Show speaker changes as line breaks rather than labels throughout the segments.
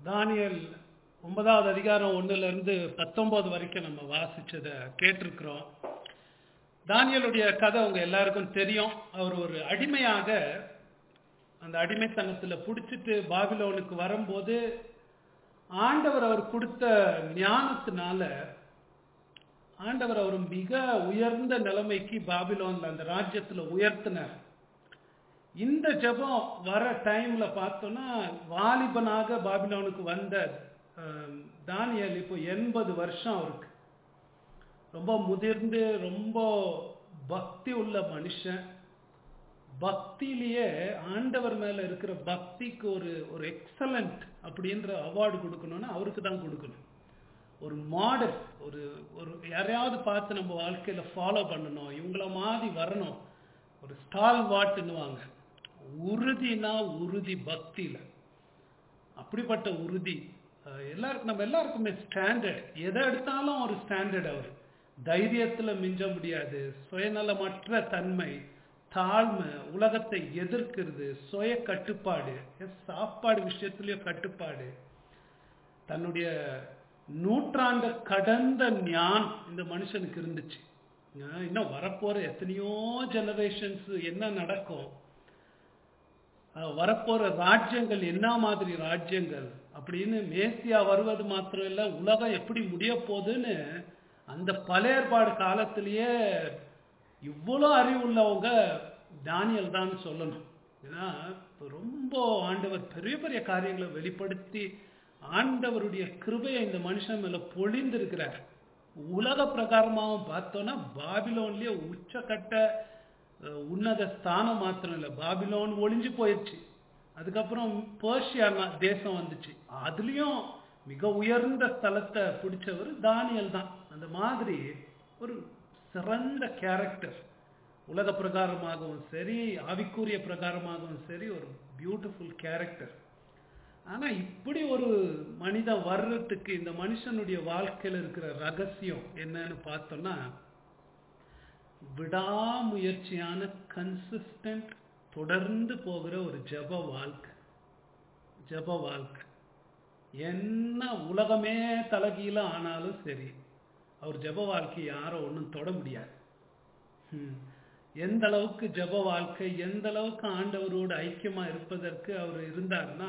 Daniel ஒன்பதாவது அதிகாரம் ஒண்ணுல இருந்து பத்தொன்பது வரைக்கும் நம்ம வாசிச்சதை கேட்டிருக்கிறோம் தானியலுடைய கதை உங்க எல்லாருக்கும் தெரியும் அவர் ஒரு அடிமையாக அந்த அடிமைத்தனத்துல புடிச்சிட்டு பாபிலோனுக்கு வரும்போது ஆண்டவர் அவர் கொடுத்த ஞானத்தினால ஆண்டவர் அவர் மிக உயர்ந்த நிலைமைக்கு பாபிலோன்ல அந்த ராஜ்யத்துல உயர்த்தினார் இந்த ஜெபம் வர டைம்ல பார்த்தோம்னா வாலிபனாக பாபிலோனுக்கு வந்த அஹ், தானியேல் இப்போ எண்பது வருஷம் அவருக்கு ரொம்ப முதிர்ந்து ரொம்ப பக்தி உள்ள மனுஷன் பக்தியிலேயே ஆண்டவர் மேல இருக்கிற பக்திக்கு ஒரு ஒரு எக்ஸலண்ட் அப்படின்ற அவார்டு கொடுக்கணும்னா அவருக்கு தான் கொடுக்கணும் ஒரு மாடல் ஒரு ஒரு யாரையாவது பார்த்து நம்ம வாழ்க்கையில ஃபாலோ பண்ணணும் இவங்கள மாதிரி வரணும் ஒரு ஸ்டால் வாட்டுன்னுவாங்க உறுதினா உறுதி பக்தியில அப்படிப்பட்ட உறுதி அஹ் எல்லாருக்கும் நம்ம எல்லாருக்குமே ஸ்டாண்டர்ட் எதை எடுத்தாலும் ஒரு ஸ்டாண்டர்ட் அவர் தைரியத்துல மிஞ்ச முடியாது சுயநலமற்ற தன்மை தாழ்மை உலகத்தை எதிர்க்கிறது சுய கட்டுப்பாடு எஸ், சாப்பாடு விஷயத்திலயும் கட்டுப்பாடு தன்னுடைய நூற்றாண்ட கடந்த ஞான் இந்த மனுஷனுக்கு இருந்துச்சு அஹ் இன்னும் வரப்போற எத்தனையோ ஜெனரேஷன்ஸ் என்ன நடக்கும் அஹ் வரப்போற ராஜ்யங்கள் என்ன மாதிரி ராஜ்யங்கள் அப்படின்னு மேசியா வருவது மாத்திரம் இல்ல உலகம் எப்படி முடிய போகுதுன்னு அந்த பழையற்பாடு காலத்திலேயே இவ்வளோ அறிவு உள்ளவங்க தானியல் தான் சொல்லணும் ஏன்னா இப்ப ரொம்ப ஆண்டவர் பெரிய பெரிய காரியங்களை வெளிப்படுத்தி ஆண்டவருடைய கிருபையை இந்த மனுஷன் மேல பொழிந்திருக்கிறார் உலக பிரகாரமாகவும் பார்த்தோம்னா பாபிலோன்லயே உச்சக்கட்ட அஹ், உன்னத ஸ்தானம் மாத்திரம் இல்லை பாபிலோன் ஒளிஞ்சு போயிடுச்சு அதுக்கப்புறம் பேர்ஷியா நா- தேசம் வந்துச்சு அதுலயும் மிக உயர்ந்த ஸ்தலத்தை பிடிச்சவர் தானியல் தான் அந்த மாதிரி ஒரு சிறந்த கேரக்டர் உலக பிரகாரமாகவும் சரி ஆவிக்குரிய பிரகாரமாகவும் சரி ஒரு பியூட்டிஃபுல் கேரக்டர் ஆனா இப்படி ஒரு மனிதன் வர்றதுக்கு இந்த மனுஷனுடைய வாழ்க்கையில இருக்கிற ரகசியம் என்னன்னு பார்த்தோம்னா விடாமுயற்சியான கன்சிஸ்டன்ட் தொடர்ந்து போகிற ஒரு ஜெப வாழ்க்கை ஜெப வாழ்க்கை என்ன உலகமே தலகீழ ஆனாலும் சரி அவர் ஜெப வாழ்க்கையை யாரும் ஒன்றும் தொட முடியாது ஹம். எந்த அளவுக்கு ஜெப வாழ்க்கை எந்த அளவுக்கு ஆண்டவரோடு ஐக்கியமா இருப்பதற்கு அவர் இருந்தார்னா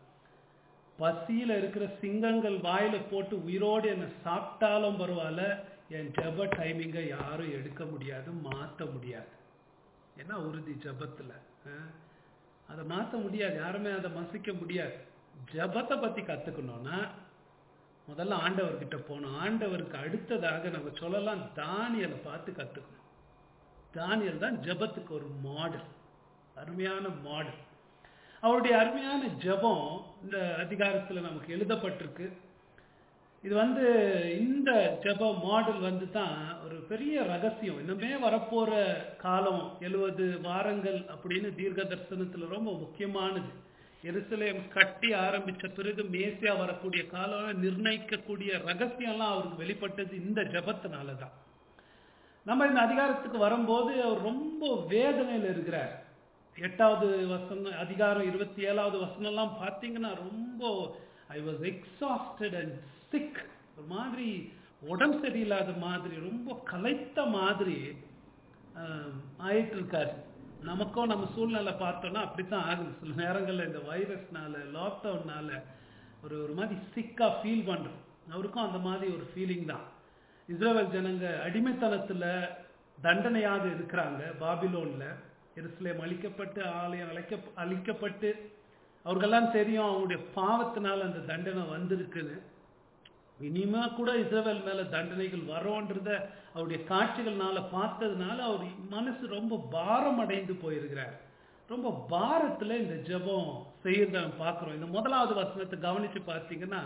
பசியில இருக்கிற சிங்கங்கள் வாயில போட்டு உயிரோடு என்ன சாப்பிட்டாலும் பரவாயில்ல என் ஜெப டைமிங்கை யாரும் எடுக்க முடியாது மாத்த முடியாது என்ன உறுதி ஜெபத்துல அஹ்? அதை மாத்த முடியாது யாருமே அதை மசிக்க முடியாது ஜெபத்தை பத்தி கத்துக்கணும்னா முதல்ல ஆண்டவர்கிட்ட போகணும் ஆண்டவருக்கு அடுத்ததாக நம்ம சொல்லலாம் தானியலை பார்த்து கத்துக்கணும் தானியல் தான் ஜெபத்துக்கு ஒரு மாடல் அருமையான மாடல் அவருடைய அருமையான ஜெபம் இந்த அதிகாரத்துல நமக்கு எழுதப்பட்டிருக்கு இது வந்து இந்த ஜெப மாடல் வந்து தான் ஒரு பெரிய ரகசியம் இன்னுமே வரப்போற காலம் எழுபது வாரங்கள் அப்படின்னு தீர்க்க தரிசனத்துல ரொம்ப முக்கியமானது எருசலேம் கட்டி ஆரம்பிச்ச பிறகு மேசியா வரக்கூடிய காலம் நிர்ணயிக்கக்கூடிய ரகசியம்லாம் அவருக்கு வெளிப்பட்டது இந்த ஜெபத்தினால தான் நம்ம இந்த அதிகாரத்துக்கு வரும்போது அவர் ரொம்ப வேதனையில இருக்கிறார் எட்டாவது வசனம் அதிகாரம் இருபத்தி ஏழாவது வசனம் எல்லாம் பார்த்தீங்கன்னா ரொம்ப I was exhausted and sick ஒரு மாதிரி உடம்பு சரியில்லாத மாதிரி ரொம்ப கலைத்த மாதிரி ஆஹ், ஆயிட்டு இருக்காரு நமக்கும் நம்ம சூழ்நிலை பார்த்தோம்னா அப்படித்தான் ஆகுது சில நேரங்கள்ல இந்த வைரஸ்னால லாக்டவுன்னால ஒரு ஒரு மாதிரி சிக்கா ஃபீல் பண்றோம் அவருக்கும் அந்த மாதிரி ஒரு ஃபீலிங் தான் இஸ்ரேல் ஜனங்க அடிமைத்தனத்துல தண்டனையாக இருக்கிறாங்க பாபிலோன்ல எருசலேம் அழிக்கப்பட்டு ஆலயம் அழைக்க அழிக்கப்பட்டு அவர்களெல்லாம் தெரியும் அவங்களுடைய பாவத்தினால அந்த தண்டனை வந்திருக்குன்னு இனிமே கூட இஸ்ரவேல் மேல தண்டனைகள் வரோன்றத அவருடைய காட்சிகள்னால பார்த்ததுனால அவர் மனசு ரொம்ப பாரம் அடைந்து போயிருக்கிறார் ரொம்ப பாரத்துல இந்த ஜெபம் செய்யறத நம்ம பார்க்கிறோம் இந்த முதலாவது வசனத்தை கவனிச்சு பார்த்தீங்கன்னா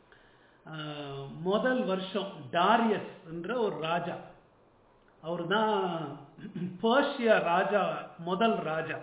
ஆஹ், முதல் வருஷம் டாரியஸ் என்ற ஒரு ராஜா அவர் தான் பர்ஷியா ராஜா முதல் ராஜா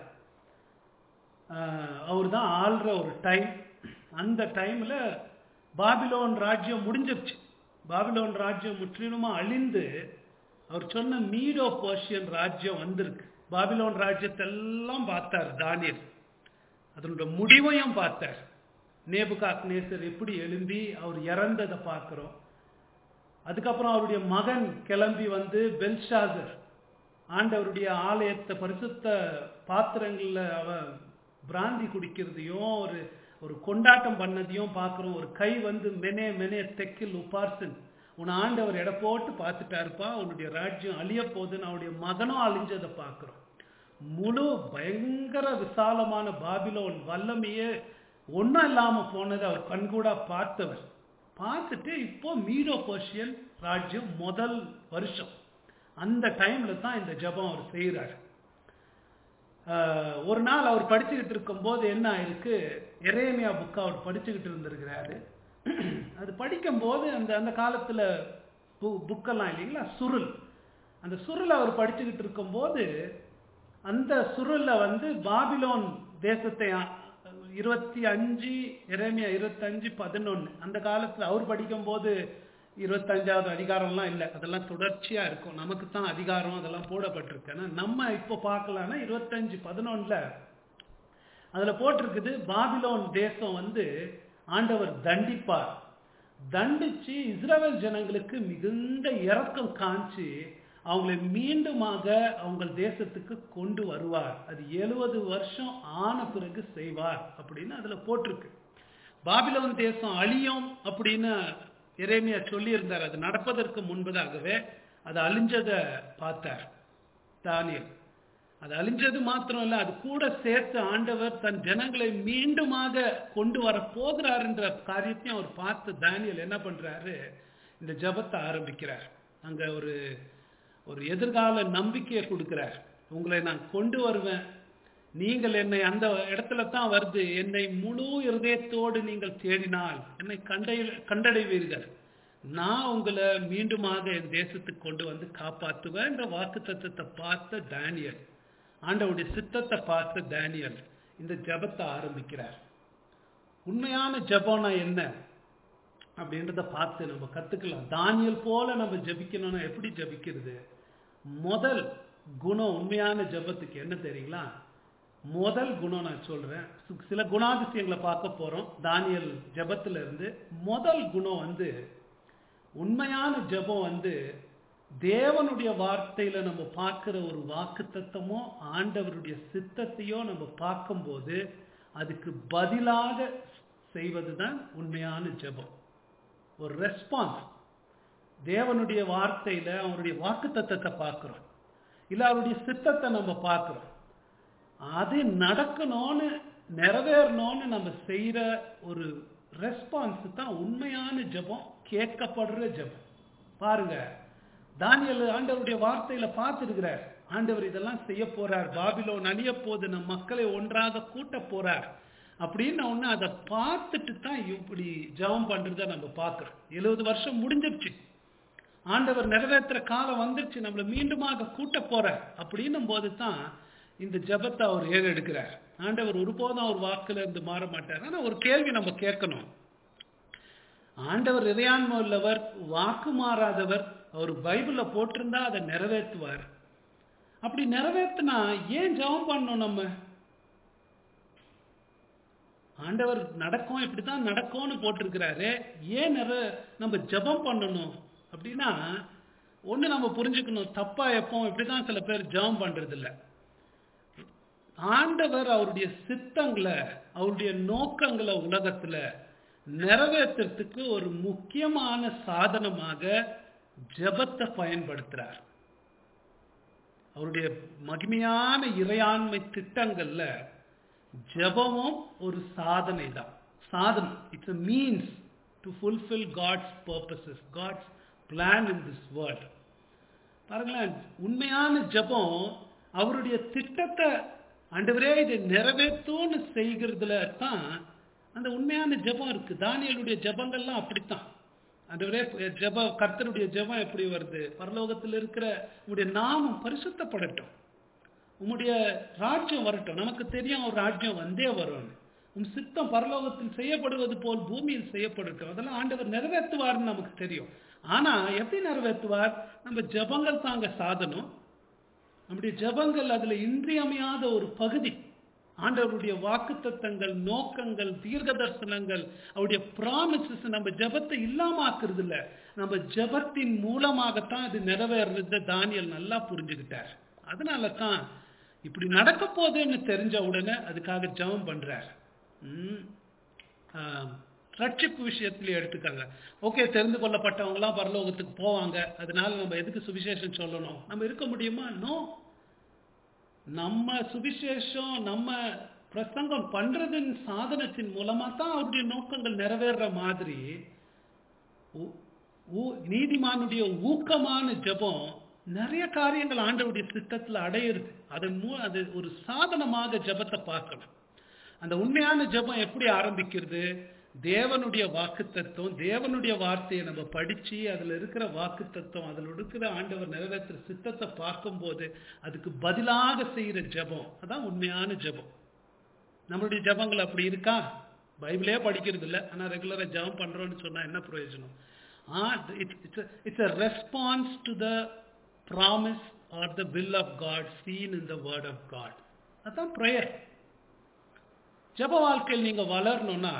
அவர் தான் ஆள்ற ஒரு டைம் அந்த டைம்ல பாபிலோன் ராஜ்யம் முடிஞ்சிருச்சு பாபிலோன் ராஜ்யம் முற்றிலுமா அழிந்து அவர் சொன்ன மீடோ பர்ஷியன் ராஜ்யம் வந்திருக்கு பாபிலோன் ராஜ்யத்தை எல்லாம் பார்த்தார் தானியல் அதனுடைய முடிவையும் பார்த்தார் நேபுகாக் நேசர் எப்படி எழும்பி அவர் இறந்ததை பார்க்கிறோம் அதுக்கப்புறம் அவருடைய மகன் கிளம்பி வந்து பெல்ஷாசர் ஆண்டவருடைய ஆலயத்தை பரிசுத்த பாத்திரங்கள்ல அவ பிராந்தி குடிக்கிறதையும் ஒரு ஒரு கொண்டாட்டம் பண்ணதையும் பார்க்கிறோம் ஒரு கை வந்து மெனே மெனே தெக்கில் உபார்சன் உன் ஆண்டவர் எடை போட்டு பார்த்துட்டாருப்பா உன்னுடைய ராஜ்யம் அழிய போகுதுன்னு அவருடைய மகனும் அழிஞ்சதை பார்க்கிறோம் முழு பயங்கர விசாலமான பாபிலோன் வல்லமையே ஒன்றும் இல்லாம போனதை அவர் கண்கூடா பார்த்தவர் பார்த்துட்டு இப்போ மீடோ பர்ஷியன் ராஜ்யம் முதல் வருஷம் அந்த டைம்ல தான் இந்த ஜெபம் அவர் செய்கிறார் ஒரு நாள் அவர் படிச்சுக்கிட்டு இருக்கும்போது என்ன ஆயிருக்கு எரேமியா புக் அவர் படிச்சுக்கிட்டு இருந்திருக்கிறாரு அது படிக்கும்போது அந்த அந்த காலத்துல புக்கெல்லாம் இல்லைங்களா சுருள் அந்த சுருள் அவர் படிச்சுக்கிட்டு இருக்கும்போது அந்த சுருள்ல வந்து பாபிலோன் தேசத்தை இருபத்தி அஞ்சு இறைமையா இருபத்தஞ்சு பதினொன்னு அந்த காலத்துல அவர் படிக்கும்போது இருபத்தஞ்சாவது அதிகாரம்லாம் இல்லை அதெல்லாம் தொடர்ச்சியா இருக்கும் நமக்கு தான் அதிகாரம் அதெல்லாம் போடப்பட்டிருக்கு ஆனா நம்ம இப்போ பார்க்கலாம்னா இருபத்தஞ்சு பதினொன்னுல அதுல போட்டிருக்குது பாபிலோன் தேசம் வந்து ஆண்டவர் தண்டிப்பார் தண்டிச்சு இஸ்ரேல் ஜனங்களுக்கு மிகுந்த இரக்கம் காமிச்சு அவங்களை மீண்டுமாக அவங்க தேசத்துக்கு கொண்டு வருவார் அது எழுபது வருஷம் ஆன பிறகு செய்வார் அப்படின்னு அதுல போட்டிருக்கு பாபிலோன் தேசம் அழியும் அப்படின்னு இறைமையா சொல்லியிருந்தார் அது நடப்பதற்கு முன்பதாகவே அது அழிஞ்சத பார்த்தார் தானியல் அது அழிஞ்சது மாத்திரம் இல்ல அது கூட சேர்த்து ஆண்டவர் தன் ஜனங்களை மீண்டுமாக கொண்டு வர போகிறார் என்ற காரியத்தையும் அவர் பார்த்து தானியல் என்ன பண்றாரு இந்த ஜபத்தை ஆரம்பிக்கிறார் அங்க ஒரு ஒரு எதிர்கால நம்பிக்கையை கொடுக்கிறார் உங்களை நான் கொண்டு வருவேன் நீங்கள் என்னை அந்த இடத்துல தான் வருது என்னை முழு இருதயத்தோடு நீங்கள் தேடினால் என்னை கண்டை கண்டடைவீர்கள் நான் உங்களை மீண்டுமாக என் தேசத்துக்கு கொண்டு வந்து காப்பாற்றுவேன் என்ற வாக்கு தத்துவத்தை பார்த்த தானியல் ஆண்டவுடைய சித்தத்தை பார்த்த தானியல் இந்த ஜபத்தை ஆரம்பிக்கிறார் உண்மையான ஜபம்னா என்ன அப்படின்றத பார்த்து நம்ம கத்துக்கலாம் தானியல் போல நம்ம ஜபிக்கணும்னா எப்படி ஜபிக்கிறது முதல் குணம் உண்மையான ஜபத்துக்கு என்ன தெரியுங்களா முதல் குணம் நான் சொல்றேன் சில குணாதிசயங்களை பார்க்க போறோம் தானியல் ஜபத்துல இருந்து முதல் குணம் வந்து உண்மையான ஜபம் வந்து தேவனுடைய வார்த்தையில நம்ம பார்க்கிற ஒரு வாக்கு தத்துவமோ ஆண்டவருடைய சித்தத்தையோ நம்ம பார்க்கும்போது அதுக்கு பதிலாக செய்வதுதான் உண்மையான ஜபம் ஒரு ரெஸ்பான்ஸ் தேவனுடைய வார்த்தையில அவருடைய வாக்கு தத்தத்தை பார்க்கிறோம் இல்ல அவருடைய சித்தத்தை நம்ம பார்க்கிறோம் அது நடக்கணும்னு நிறைவேறணும்னு நம்ம செய்யற ஒரு ரெஸ்பான்ஸ் தான் உண்மையான ஜபம் கேட்கப்படுற ஜபம் பாருங்க தானியல் ஆண்டவருடைய வார்த்தையில பார்த்துருக்கிறார் ஆண்டவர் இதெல்லாம் செய்ய போறார் பாபிலோன் அழிய போது நம் மக்களை ஒன்றாக கூட்ட போறார் அப்படின்னு ஒண்ணு அதை பார்த்துட்டு தான் இப்படி ஜபம் பண்றத நம்ம பார்க்கிறோம் எழுபது வருஷம் முடிஞ்சிருச்சு ஆண்டவர் நிறைவேற்றுற காலம் வந்துருச்சு நம்மளை மீண்டுமாக கூட்ட போற அப்படின்னும் போது தான் இந்த ஜபத்தை அவர் ஏறெடுக்கிறார் ஆண்டவர் ஒருபோதும் அவர் வாக்குல இருந்து மாற மாட்டார் ஆனா ஒரு கேள்வி நம்ம கேட்கணும் ஆண்டவர் இறையாண்மை உள்ளவர் வாக்கு மாறாதவர் அவர் பைபிள்ல போட்டிருந்தா அதை நிறைவேற்றுவார் அப்படி நிறைவேற்றினா ஏன் ஜபம் பண்ணணும் நம்ம ஆண்டவர் நடக்கும் இப்படிதான் நடக்கும்னு போட்டிருக்கிறாரு ஏன் நிற நம்ம ஜபம் பண்ணணும் அப்படின்னா ஒண்ணு நம்ம புரிஞ்சுக்கணும் தப்பா எப்போ இப்படிதான் சில பேர் ஜபம் பண்றது இல்ல ஆண்டவர் அவருடைய சித்தங்களை அவருடைய நோக்கங்களை உலகத்துல நிறைவேற்றுறதுக்கு ஒரு முக்கியமான சாதனமாக ஜபத்தை பயன்படுத்துறார் அவருடைய மகிமையான இறையாண்மை திட்டங்கள்ல ஜபமும் ஒரு சாதனை தான் சாதனம் it's a means to fulfil God's purposes God's plan in this world பாருங்களேன் உண்மையான ஜபம் அவருடைய திட்டத்தை ஆண்டவரே இதை நிறைவேற்றும்னு செய்கிறதுல தான் அந்த உண்மையான ஜபம் இருக்கு தானியலுடைய ஜபங்கள்லாம் அப்படித்தான் ஆண்டவரே ஜப கர்த்தருடைய ஜபம் எப்படி வருது பரலோகத்தில் இருக்கிற உங்களுடைய நாமம் பரிசுத்தப்படட்டும் உம்முடைய ராஜ்யம் வரட்டும் நமக்கு தெரியும் ஒரு ராஜ்யம் வந்தே வரும் உன் சித்தம் பரலோகத்தில் செய்யப்படுவது போல் பூமியில் செய்யப்படட்டும் அதெல்லாம் ஆண்டவர் நிறைவேற்றுவார்னு நமக்கு தெரியும் ஆனா எப்படி நிறைவேற்றுவார் நம்ம ஜபங்கள் தாங்க சாதனம் நம்முடைய ஜபங்கள் அதுல இன்றியமையாத ஒரு பகுதி ஆண்டவருடைய வாக்குத்தத்தங்கள் நோக்கங்கள் தீர்க்க தரிசனங்கள் அவருடைய ப்ராமிசஸ் நம்ம ஜெபத்தை இல்லாம ஆக்குறது இல்ல நம்ம ஜெபத்தின் மூலமாகத்தான் இது நிறைவேறது தானியல் நல்லா புரிஞ்சுக்கிட்டார் அதனால தான் இப்படி நடக்க போகுதுன்னு தெரிஞ்ச உடனே அதுக்காக ஜெபம் பண்றார் ம். ஆஹ், ரட்சிப்பு விஷயத்திலே எடுத்துக்காங்க ஓகே தெரிந்து கொள்ளப்பட்டவங்களாம் பரலோகத்துக்கு போவாங்க அதனால நம்ம எதுக்கு சுவிசேஷம் சொல்லணும் நம்ம இருக்க முடியுமா நோ நம்ம சுவிசேஷம் நம்ம பிரசங்கம் பண்றதின் சாதனத்தின் மூலமா தான் அவருடைய நோக்கங்கள் நிறைவேற மாதிரி ஊ- ஊ- நீதிமானுடைய ஊக்கமான ஜெபம் நிறைய காரியங்கள் ஆண்டவருடைய சித்தத்துல அடையிறது அதன் மூ அது ஒரு சாதனமாக ஜெபத்தை பார்க்கணும் அந்த உண்மையான ஜெபம் எப்படி ஆரம்பிக்கிறது தேவனுடைய வாக்குத்தத்தம் தேவனுடைய வார்த்தையை நம்ம படிச்சு அதுல இருக்கிற வாக்குத்தத்தம் அதுல இருக்கிற ஆண்டவர் நிறைவேற்றுற சித்தத்தை பார்க்கும்போது அதுக்கு பதிலாக செய்யற ஜெபம் அதான் உண்மையான ஜெபம் நம்மளுடைய ஜெபங்கள் அப்படி இருக்கா பைபிளே படிக்கிறது இல்லை ஆனா ரெகுலரா ஜெபம் பண்றோம்னு சொன்னா என்ன பிரயோஜனம் it's a response to the promise or the will of God seen in the word of God அதான் ப்ரேயர் ஜெப வாழ்க்கையில் நீங்க வளரணும்னா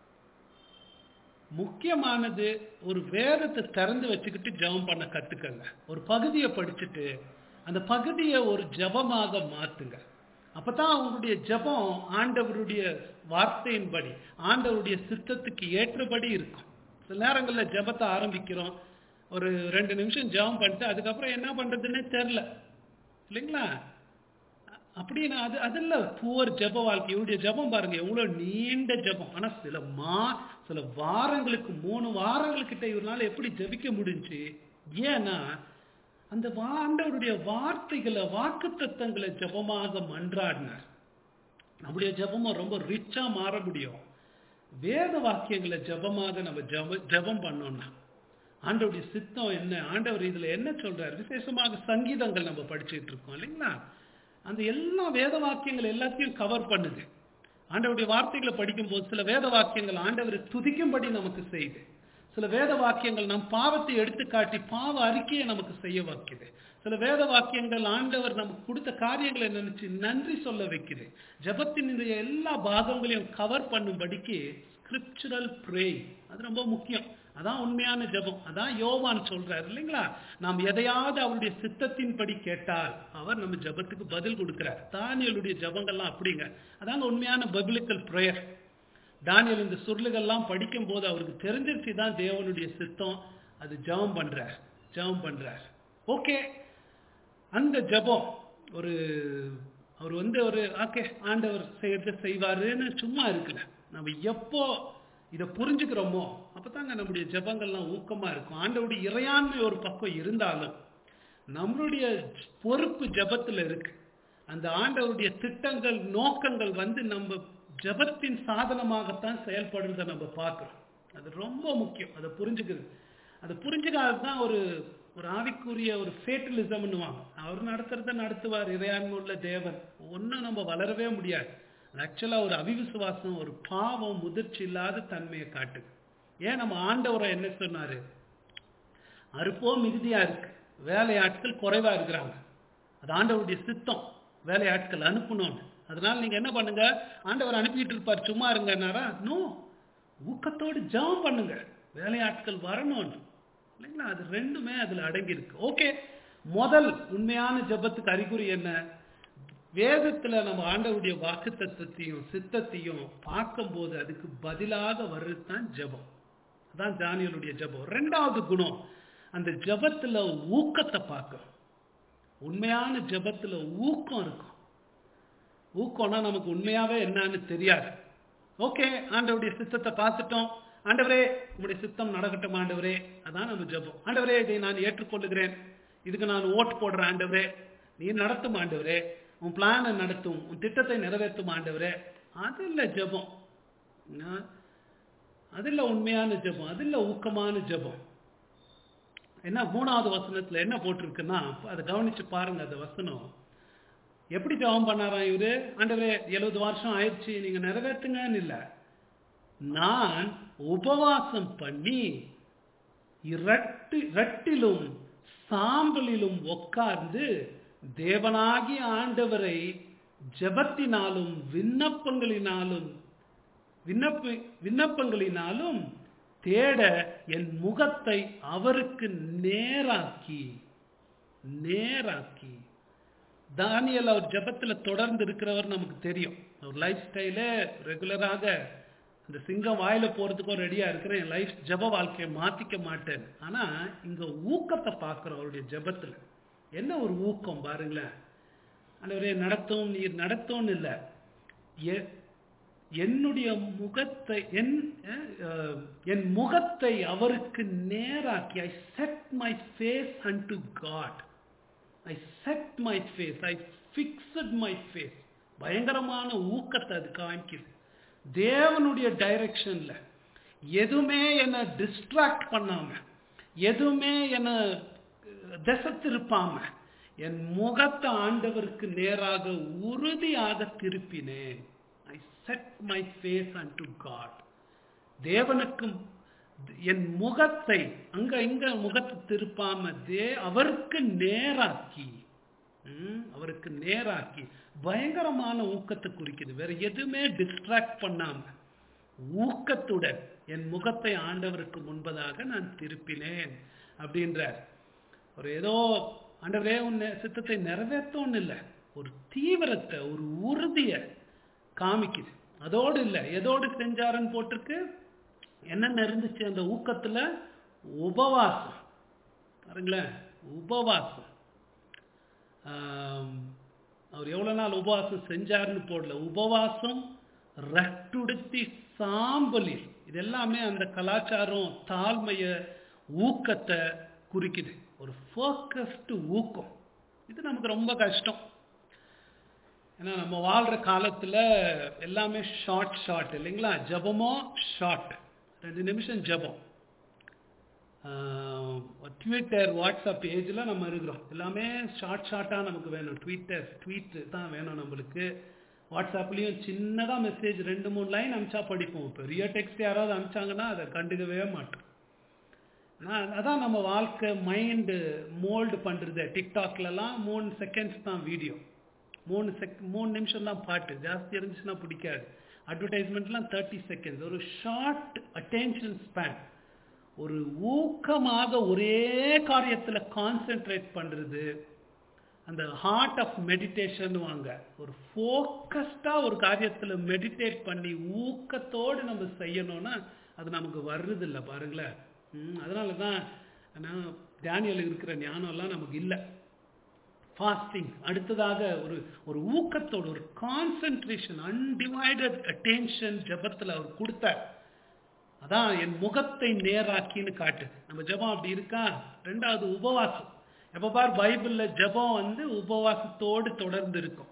முக்கியமானது ஒரு வேதத்தை திறந்து வச்சுக்கிட்டு ஜெபம் பண்ண கத்துக்கங்க ஒரு பகுதியை படிச்சுட்டு அந்த பகுதியை ஒரு ஜெபமாக மாத்துங்க அப்பதான் உங்களுடைய ஜெபம் ஆண்டவருடைய வார்த்தையின்படி ஆண்டவருடைய சித்தத்துக்கு ஏற்றபடி இருக்கும் சில நேரங்களில் ஜெபத்தை ஆரம்பிக்கிறோம் ஒரு ரெண்டு நிமிஷம் ஜெபம் பண்ணிட்டு அதுக்கப்புறம் என்ன பண்றதுன்னே தெரில இல்லைங்களா அப்படின்னு அது அதில்ல புவர் ஜெப வாழ்க்கை இவருடைய ஜெபம் பாருங்க எவ்வளவு நீண்ட ஜெபம் ஆனா சில மா சில வாரங்களுக்கு மூணு வாரங்களுக்கிட்ட இவரால எப்படி ஜெபிக்க முடிஞ்சு ஏன்னா அந்த வா- ஆண்டவருடைய வார்த்தைகளை வாக்குத்தத்தங்களை ஜெபமாக மன்றாடினார் நம்முடைய ஜெபமும் ரொம்ப ரிச்சா மாற முடியும் வேத வாக்கியங்களை ஜெபமாக நம்ம ஜெப ஜெபம் பண்ணோம்னா ஆண்டவருடைய சித்தம் என்ன ஆண்டவர் இதுல என்ன சொல்றார் விசேஷமாக சங்கீதங்கள் நம்ம படிச்சுட்டு இருக்கோம் இல்லைங்களா அந்த எல்லா வேத வாக்கியங்கள் எல்லாத்தையும் கவர் பண்ணுது ஆண்டவருடைய வார்த்தைகளை படிக்கும்போது சில வேத வாக்கியங்கள் ஆண்டவரை துதிக்கும்படி நமக்கு செய்யுது சில வேத வாக்கியங்கள் நம் பாவத்தை எடுத்து காட்டி பாவ அறிக்கையை நமக்கு செய்ய வைக்குது சில வேத வாக்கியங்கள் ஆண்டவர் நமக்கு கொடுத்த காரியங்களை நினைச்சு நன்றி சொல்ல வைக்குது ஜெபத்தின் இந்த எல்லா பாகங்களையும் கவர் பண்ணும்படிக்கு ஸ்கிரிப்சுரல் ப்ரே அது ரொம்ப முக்கியம் அதான் உண்மையான ஜெபம் அதான் யோவான் சொல்றாரு இல்லைங்களா நாம் எதையாவது அவருடைய சித்தத்தின்படி கேட்டால் அவர் நம்ம ஜெபத்துக்கு பதில் கொடுக்கிறார் தானியலுடைய ஜெபங்கள்லாம் அப்படிங்க அதாங்க உண்மையான பபிலிக்கல் ப்ரேயர் தானியல் இந்த சுருளுகள்லாம் படிக்கும் போது அவருக்கு தெரிஞ்சிருச்சு தான் தேவனுடைய சித்தம் அது ஜெபம் பண்றார் ஜெபம் பண்றார் ஓகே அந்த ஜெபம் ஒரு அவர் வந்து ஒரு ஓகே ஆண்டவர் செய்யறது செய்வாருன்னு சும்மா இருக்குல்ல நம்ம எப்போ இதை புரிஞ்சுக்கிறோமோ அப்பதாங்க நம்முடைய ஜெபங்கள்லாம் ஊக்கமா இருக்கும் ஆண்டவருடைய இறையாண்மை ஒரு பக்கம் இருந்தாலும் நம்மளுடைய பொறுப்பு ஜெபத்துல இருக்கு அந்த ஆண்டவருடைய திட்டங்கள் நோக்கங்கள் வந்து நம்ம ஜெபத்தின் சாதனமாகத்தான் செயல்படுறதை நம்ம பார்க்கிறோம் அது ரொம்ப முக்கியம் அதை புரிஞ்சுக்கிறது அதை புரிஞ்சுக்காததான் ஒரு ஒரு ஆவிக்குரிய ஒரு ஃபேட்டலிசம்னுவாங்க அவர் நடத்துறத நடத்துவார் இறையாண்மை உள்ள தேவன் ஒன்றும் நம்ம வளரவே முடியாது ஆக்சுவலாக ஒரு அவிவிசுவாசம் ஒரு பாவம் முதிர்ச்சி இல்லாத தன்மையை காட்டுது ஏன் நம்ம ஆண்டவரை என்ன சொன்னாரு அறுப்போ மிகுதியா இருக்கு வேலையாட்கள் குறைவா இருக்கிறாங்க அது ஆண்டவருடைய சித்தம் வேலையாட்கள் அனுப்பணும்னு அதனால நீங்க என்ன பண்ணுங்க ஆண்டவர் அனுப்பிட்டு இருப்பார் சும்மா இருங்கன்னாரா நோ ஊக்கத்தோடு ஜெபம் பண்ணுங்க வேலையாட்கள் வரணும்னு இல்லைங்களா அது ரெண்டுமே அதுல அடங்கி இருக்கு ஓகே முதல் உண்மையான ஜெபத்துக்கு அறிகுறி என்ன வேதத்துல நம்ம ஆண்டவருடைய வாக்கு தத்துவத்தையும் சித்தத்தையும் பார்க்கும்போது அதுக்கு பதிலாக வர்றது தான் ஜெபம் அதான் தானியலுடைய ஜெபம் ரெண்டாவது குணம் அந்த ஜெபத்துல ஊக்கத்தை பார்க்கணும் உண்மையான ஜெபத்துல ஊக்கம் இருக்கும் ஊக்கம்னா நமக்கு உண்மையாவே என்னன்னு தெரியாது ஓகே ஆண்டவருடைய சித்தத்தை பார்த்துட்டோம் ஆண்டவரே உங்களுடைய சித்தம் நடக்கட்டும் ஆண்டவரே அதான் நம்ம ஜெபம் ஆண்டவரே இதை நான் ஏற்றுக்கொள்ளுகிறேன் இதுக்கு நான் ஓட்டு போடுறேன் ஆண்டவரே நீ நடத்தும் ஆண்டவரே உன் பிளானை நடத்தும் உன் திட்டத்தை நிறைவேற்றும் ஆண்டவரே அது இல்லை ஜெபம் நான் அது இல்லை உண்மையான ஜெபம் அது இல்லை ஊக்கமான ஜெபம் என்ன மூணாவது வசனத்துல என்ன போட்டிருக்குன்னா அதை கவனிச்சு பாருங்க அந்த வசனம் எப்படி ஜெபம் பண்ணாராம் இவரு ஆண்டவரே எழுபது வருஷம் ஆயிடுச்சு நீங்க நிறைவேற்றுங்கன்னு இல்லை நான் உபவாசம் பண்ணி இரட்டு இரட்டிலும் சாம்பலிலும் உட்கார்ந்து தேவனாகிய ஆண்டவரை ஜெபத்தினாலும் விண்ணப்பங்களினாலும் விண்ணப்ப விண்ணப்பங்களினாலும் தேட என் முகத்தை அவருக்கு நேராக்கி நேராக்கி தானியல் அவர் ஜெபத்துல தொடர்ந்து இருக்கிறவர் நமக்கு தெரியும் அவர் லைஃப் ஸ்டைலே ரெகுலராக அந்த சிங்கம் வாயில போறதுக்கும் ரெடியா இருக்கிறேன் என் லைஃப் ஜெப வாழ்க்கையை மாத்திக்க மாட்டேன் ஆனா இங்க ஊக்கத்தை பார்க்கிறோம் அவருடைய ஜெபத்துல என்ன ஒரு ஊக்கம் பாருங்களேன் ஆண்டவரே நடத்தும் நீர் நடத்தும்னு இல்லை எ- என்னுடைய முகத்தை என் அஹ், என் முகத்தை அவருக்கு நேராக்கி I set my face and to God I set my face I fixed my face பயங்கரமான ஊக்கத்தை அது காமிக்குது தேவனுடைய டைரக்ஷன்ல எதுவுமே என்னை டிஸ்ட்ராக்ட் பண்ணாம எதுவுமே என்னை திசை திருப்பாம என் முகத்தை ஆண்டவருக்கு நேராக உறுதியாக திருப்பினேன் I set my face and to God தேவனுக்கும் என் முகத்தை அங்க இங்க முகத்தை திருப்பாம தே அவருக்கு நேராக்கி ம், அவருக்கு நேராக்கி பயங்கரமான ஊக்கத்தை குறிக்குது வேற எதுவுமே டிஸ்ட்ராக்ட் பண்ணாம ஊக்கத்துடன் என் முகத்தை ஆண்டவருக்கு முன்பதாக நான் திருப்பினேன் அப்படின்றார் ஒரு ஏதோ ஆண்டவரே உன் சித்தத்தை நிறைவேற்றோன்னு இல்லை ஒரு தீவிரத்தை ஒரு உறுதியை காமிக்குது அதோடு இல்லை எதோடு செஞ்சாருன்னு போட்டிருக்கு என்னென்ன இருந்துச்சு அந்த ஊக்கத்துல உபவாசம் பாருங்களேன் உபவாசம் ஆம், அவர் எவ்வளவு நாள் உபவாசம் செஞ்சாருன்னு போடல உபவாசம் ரட்டுடுத்தி சாம்பலில் இது எல்லாமே அந்த கலாச்சாரம் தாழ்மைய ஊக்கத்தை குறிக்குது ஒரு ஃபோக்கஸ்டு ஊக்கம் இது நமக்கு ரொம்ப கஷ்டம் ஏன்னா நம்ம வாழ்ற காலத்துல எல்லாமே ஷார்ட் ஷார்ட் இல்லைங்களா ஜபமோ ஷார்ட் ரெண்டு நிமிஷம் ஜபம் ட்விட்டர் வாட்ஸ்அப் ஏஜில் நம்ம இருக்கிறோம் எல்லாமே ஷார்ட் ஷார்ட்டாக நமக்கு வேணும் ட்விட்டர் ட்வீட் தான் வேணும் நம்மளுக்கு வாட்ஸ்அப்லேயும் சின்னதாக மெசேஜ் ரெண்டு மூணு லைன் அனுப்பிச்சா படிப்போம் பெரிய டெக்ஸ்ட் யாராவது அனுப்பிச்சாங்கன்னா அதை கண்டுக்கவே மாட்டோம் நான் அதான் நம்ம வாழ்க்கை மைண்டு மோல்டு பண்ணுறது டிக்டாக்லலாம் மூணு செகண்ட்ஸ் தான் வீடியோ மூணு செக் மூணு நிமிஷம் தான் பாட்டு ஜாஸ்தி இருந்துச்சுன்னா பிடிக்காது அட்வர்டைஸ்மெண்ட்லாம் தேர்ட்டி செகண்ட்ஸ் ஒரு ஷார்ட் அட்டென்ஷன் ஸ்பேன் ஒரு ஊக்கமாக ஒரே காரியத்தில் கான்சென்ட்ரேட் பண்ணுறது அந்த ஹார்ட் ஆஃப் மெடிடேஷன் வாங்க ஒரு ஃபோக்கஸ்டாக ஒரு காரியத்தில் மெடிடேட் பண்ணி ஊக்கத்தோடு நம்ம செய்யணும்னா அது நமக்கு வர்றது இல்லை பாருங்களேன் ம், அதனால தான் நான் டேனியல் இருக்கிற ஞானம்லாம் நமக்கு இல்லை ஃபாஸ்டிங் அடுத்ததாக ஒரு ஒரு ஊக்கத்தோடு ஒரு கான்சென்ட்ரேஷன் அன்டிவைடட் அட்டென்ஷன் ஜெபத்தில் அவர் கொடுத்தார் அதான் என் முகத்தை நேராக்கின்னு காட்டு நம்ம ஜெபம் அப்படி இருக்கா ரெண்டாவது உபவாசம் எப்ப பார் பைபிள்ல ஜெபம் வந்து உபவாசத்தோடு தொடர்ந்து இருக்கும்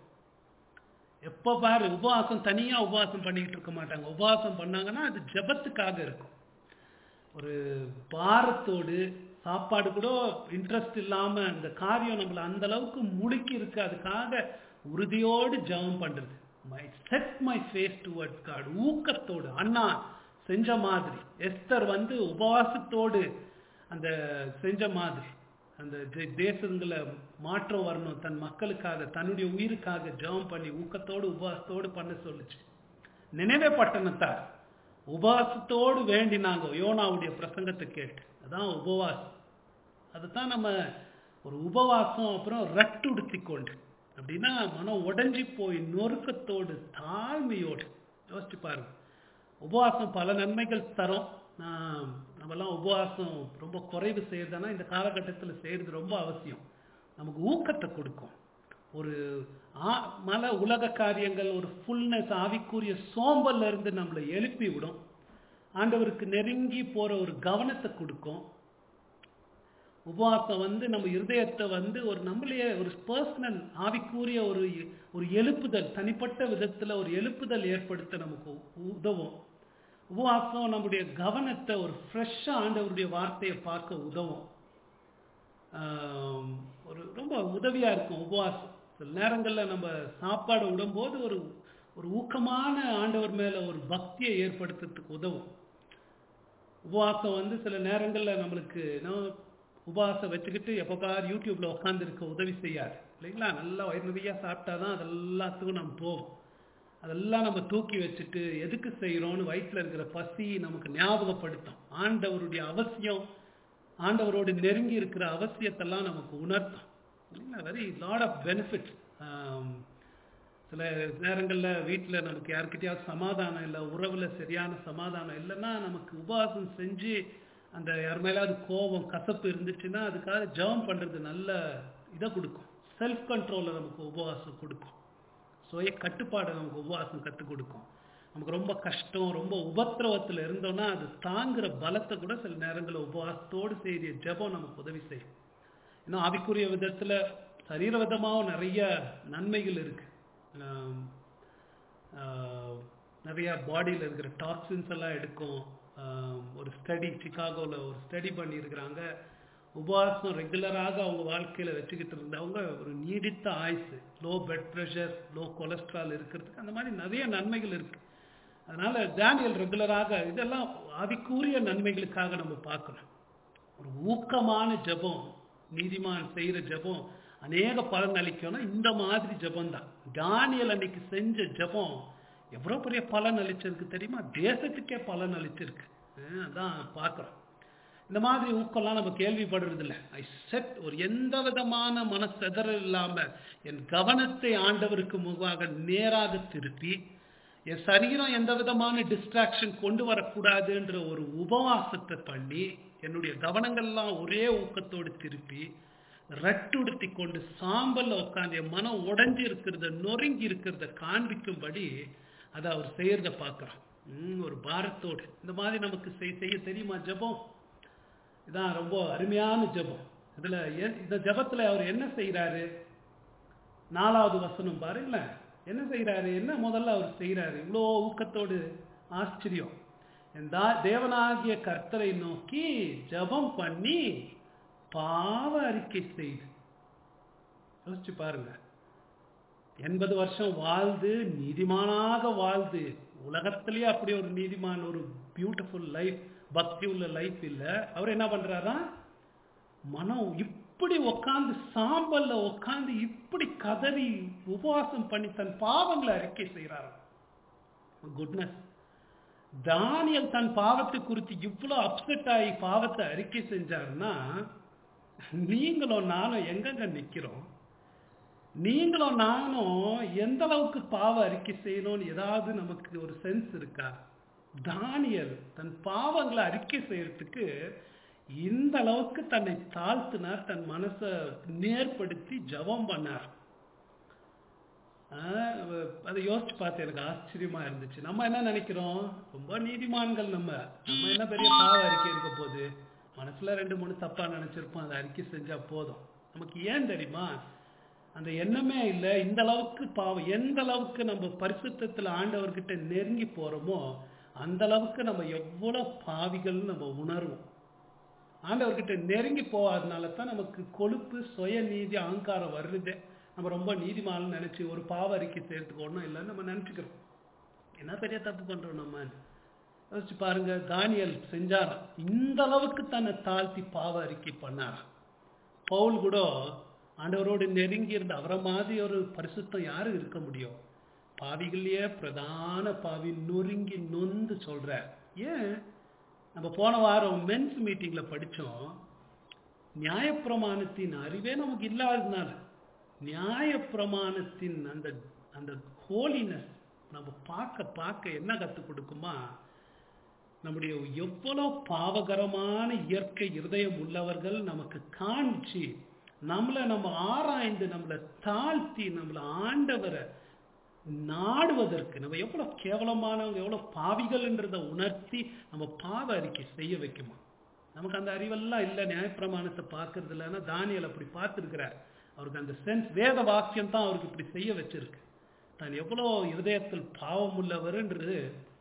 எப்ப பாரு உபவாசம் தனியா உபவாசம் பண்ணிக்கிட்டு இருக்க மாட்டாங்க உபவாசம் பண்ணாங்கன்னா அது ஜெபத்துக்காக இருக்கும் ஒரு பாரத்தோடு சாப்பாடு கூட இன்ட்ரெஸ்ட் இல்லாம அந்த காரியம் நம்மள அந்த அளவுக்கு முழுக்கி இருக்கு அதுக்காக உறுதியோடு ஜெபம் பண்றது my set my face towards God ஊக்கத்தோடு அண்ணா செஞ்ச மாதிரி எஸ்தர் வந்து உபவாசத்தோடு அந்த செஞ்ச மாதிரி அந்த தே- தேசங்களை மாற்றம் வரணும் தன் மக்களுக்காக தன்னுடைய உயிருக்காக ஜெபம் பண்ணி ஊக்கத்தோடு உபவாசத்தோடு பண்ண சொல்லுச்சு நினைவே பட்டணத்தார் உபவாசத்தோடு வேண்டினாங்க யோனாவுடைய பிரசங்கத்தை கேட்டு அதான் உபவாசம் அதுதான் நம்ம ஒரு உபவாசம் அப்புறம் ரட்டுடுத்தி கொண்டு அப்படின்னா மனம் உடைஞ்சி போய் நொறுக்கத்தோடு தாழ்மையோடு யோசிச்சு பாருங்க உபவாசம் பல நன்மைகள் தரும் நான் நம்மலாம் உபவாசம் ரொம்ப குறைவு செய்யறதுனா இந்த காலகட்டத்தில் செய்யறது ரொம்ப அவசியம் நமக்கு ஊக்கத்தை கொடுக்கும் ஒரு ஆ- மல உலக காரியங்கள் ஒரு ஃபுல்னஸ் ஆவிக்குரிய சோம்பல்ல இருந்து நம்மளை எழுப்பி விடும் ஆண்டவருக்கு நெருங்கி போற ஒரு கவனத்தை கொடுக்கும் உபவாசம் வந்து நம்ம இருதயத்தை வந்து ஒரு நம்மளையே ஒரு பர்சனல் ஆவிக்குரிய ஒரு ஒரு எழுப்புதல் தனிப்பட்ட விதத்துல ஒரு எழுப்புதல் ஏற்படுத்த நமக்கு உ- உதவும் உபவாசம் நம்முடைய கவனத்தை ஒரு ஃப்ரெஷ்ஷாக ஆண்டவருடைய வார்த்தையை பார்க்க உதவும் ஆம், ஒரு ரொம்ப உதவியா இருக்கும் உபவாசம் சில நேரங்கள்ல நம்ம சாப்பாடு விடும்போது ஒரு ஒரு ஊக்கமான ஆண்டவர் மேல ஒரு பக்தியை ஏற்படுத்துறதுக்கு உதவும் உபவாசம் வந்து சில நேரங்கள்ல நம்மளுக்கு என்ன உபவாசம் வச்சுக்கிட்டு எப்போ பார் யூடியூப்ல உட்காந்துருக்க உதவி செய்யாது இல்லைங்களா நல்லா வயிறு நிறையா சாப்பிட்டாதான் அது எல்லாத்துக்கும் நம்ம போவோம் அதெல்லாம் நம்ம தூக்கி வச்சுட்டு எதுக்கு செய்கிறோம்னு வயிற்றுல இருக்கிற பசி நமக்கு ஞாபகப்படுத்தும் ஆண்டவருடைய அவசியம் ஆண்டவரோடு நெருங்கி இருக்கிற அவசியத்தெல்லாம் நமக்கு உணர்த்தும் இல்லைங்களா வெரி லாட் ஆஃப் பெனிஃபிட்ஸ் சில நேரங்களில் வீட்டில் நமக்கு யாருக்கிட்டையாவது சமாதானம் இல்லை உறவில் சரியான சமாதானம் இல்லைன்னா நமக்கு உபவாசம் செஞ்சு அந்த யார் மேலாவது கோபம் கசப்பு இருந்துச்சுன்னா அதுக்காக ஜெபம் பண்ணுறது நல்ல இதை கொடுக்கும் செல்ஃப் கண்ட்ரோலை நமக்கு உபவாசம் கொடுக்கும் சுய கட்டுப்பாடை நமக்கு உபவாசம் கற்றுக் கொடுக்கும் நமக்கு ரொம்ப கஷ்டம் ரொம்ப உபத்திரவத்தில் இருந்தோம்னா அது தாங்குற பலத்தை கூட சில நேரங்களில் உபவாசத்தோடு செய்திய ஜெபம் நமக்கு உதவி செய்யும் இன்னும் ஆவிக்குரிய விதத்தில் சரீர விதமாகவும் நிறைய நன்மைகள் இருக்கு ஆம், ஆஹ், நிறைய பாடியில் இருக்கிற டாக்ஸின்ஸ் எல்லாம் எடுக்கும் ஆம், ஒரு ஸ்டடி சிகாகோவில் ஒரு ஸ்டடி பண்ணியிருக்கிறாங்க உபவாசம் ரெகுலராக அவங்க வாழ்க்கையில் வச்சுக்கிட்டு இருந்தவங்க ஒரு நீடித்த ஆயுசு low blood pressure low cholesterol இருக்கிறதுக்கு அந்த மாதிரி நிறைய நன்மைகள் இருக்கு அதனால டேனியல் ரெகுலராக இதெல்லாம் ஆவிக்குரிய நன்மைகளுக்காக நம்ம பார்க்கணும் ஒரு ஊக்கமான ஜெபம் நீதிமான் செய்யற ஜெபம் அநேக பலன் அளிக்கும்னா இந்த மாதிரி ஜெபம் தான் தானியல் அன்னைக்கு செஞ்ச ஜெபம் எவ்வளவு பெரிய பலன் அளிச்சிருக்கு தெரியுமா தேசத்துக்கே பலன் அளிச்சிருக்கு அஹ் அதான் பார்க்கிறோம் இந்த மாதிரி ஊக்கம்லாம் நம்ம கேள்விப்படுறது இல்லை ஐ செட் ஒரு எந்த விதமான மனசெதறல் இல்லாம என் கவனத்தை ஆண்டவருக்கு முன்பாக நேராக திருப்பி என் சரீரம் எந்த விதமான டிஸ்ட்ராக்ஷன் கொண்டு வரக்கூடாதுன்ற ஒரு உபவாசத்தை பண்ணி என்னுடைய கவனங்கள்லாம் ஒரே ஊக்கத்தோடு திருப்பி ரட்டுடுத்தி கொண்டு சாம்பல்ல உட்காந்து என் மனம் உடைஞ்சு இருக்கிறத நொறுங்கி இருக்கிறத காண்பிக்கும்படி அதை அவர் செய்யறத பார்க்கிறோம் ம், ஒரு பாரத்தோடு இந்த மாதிரி நமக்கு செய்- செய்ய தெரியுமா ஜெபம் இதான் ரொம்ப அருமையான ஜெபம் இதுல எ- இந்த ஜெபத்துல அவர் என்ன செய்யறாரு நாலாவது வசனம் பாருங்களேன் என்ன செய்யறாரு என்ன முதல்ல அவர் செய்யறாரு இவ்வளோ ஊக்கத்தோடு ஆச்சரியம் என் தா- தேவனாகிய கர்த்தரை நோக்கி ஜெபம் பண்ணி பாவ அறிக்கை செய்து யோசிச்சு பாருங்க எண்பது வருஷம் வாழ்ந்து நீதிமானாக வாழ்ந்து உலகத்திலேயே அப்படி ஒரு நீதிமான் ஒரு பியூட்டிஃபுல் லைஃப் பக்தி உள்ள லைஃப் இல்ல அவர் என்ன பண்றாரா மனம் இப்படி உட்கார்ந்து சாம்பல்ல உட்கார்ந்து இப்படி கதறி உபவாசம் பண்ணி தன் பாவங்களை அறிக்கை செய்யறாரு குட்னஸ் தானியல் தன் பாவத்தை குறித்து இவ்வளவு அப்செட் ஆகி பாவத்தை அறிக்கை செஞ்சாருன்னா நீங்களும் நானும் எங்கெங்க நிக்கிறோம் நீங்களும் நானும் எந்த அளவுக்கு பாவ அறிக்கை செய்யணும்னு ஏதாவது நமக்கு ஒரு சென்ஸ் இருக்கா தானியல் தன் பாவங்களை அறிக்கை செய்யறதுக்கு இந்த அளவுக்கு தன்னை தாழ்த்தினார் தன் மனசை நேர்படுத்தி ஜெபம் பண்ணார் ஆஹ் அதை யோசிச்சு பார்த்து எனக்கு ஆச்சரியமா இருந்துச்சு நம்ம என்ன நினைக்கிறோம் ரொம்ப நீதிமான்கள் நம்ம நம்ம என்ன பெரிய பாவ அறிக்கை இருக்க போகுது மனசுல ரெண்டு மூணு தப்பா நினைச்சிருப்போம் அதை அறிக்கை செஞ்சா போதும் நமக்கு ஏன் தெரியுமா அந்த எண்ணமே இல்லை இந்த அளவுக்கு பாவம் எந்த அளவுக்கு நம்ம பரிசுத்தத்துல ஆண்டவர்கிட்ட நெருங்கி போறோமோ அந்த அளவுக்கு நம்ம எவ்வளவு பாவிகள்னு நம்ம உணர்வோம் ஆண்டவர்கிட்ட நெருங்கி போகாதனால தான் நமக்கு கொழுப்பு சுய நீதி அகங்காரம் வருது நம்ம ரொம்ப நீதிமான் நினைச்சு ஒரு பாவ அறிக்கை செய்யறதுக்கு ஒன்றும் இல்லைன்னு நம்ம நினைச்சுக்கிறோம் என்ன பெரிய தப்பு பண்றோம் நம்ம யோசிச்சு பாருங்க தானியல் செஞ்சாராம் இந்த அளவுக்கு தன்னை தாழ்த்தி பாவ அறிக்கை பண்ணாராம் பவுல் கூட ஆண்டவரோடு நெருங்கி இருந்த அவரை மாதிரி ஒரு பரிசுத்தம் யாரு இருக்க முடியும் பாவிகளையே பிரதான பாவி நொறுங்கி நொந்து சொல்றார் ஏன் நம்ம போன வாரம் மென்ஸ் மீட்டிங்ல படிச்சோம் நியாயப்பிரமாணத்தின் அறிவே நமக்கு இல்லாததுனால நியாயப்பிரமாணத்தின் அந்த அந்த ஹோலினஸ் நம்ம பார்க்க பார்க்க என்ன கற்றுக் கொடுக்குமா நம்முடைய எவ்வளவு பாவகரமான இயற்கை இருதயம் உள்ளவர்கள் நமக்கு காமிச்சு நம்மளை நம்ம ஆராய்ந்து நம்மளை தாழ்த்தி நம்மளை ஆண்டவரை நாடுவதற்கு நம்ம எவ்வளவு கேவலமானவங்க எவ்வளவு பாவிகள்ன்றதை உணர்த்தி நம்ம பாவ அறிக்கை செய்ய வைக்குமா நமக்கு அந்த அறிவெல்லாம் இல்லை நியாயப்பிரமாணத்தை பார்க்கறது இல்லைன்னா தானியல் அப்படி பார்த்துருக்கிறார் அவருக்கு அந்த சென்ஸ் வேத வாக்கியம் தான் அவருக்கு இப்படி செய்ய வச்சிருக்கு தான் எவ்வளோ இருதயத்தில் பாவம் உள்ளவர்ன்றது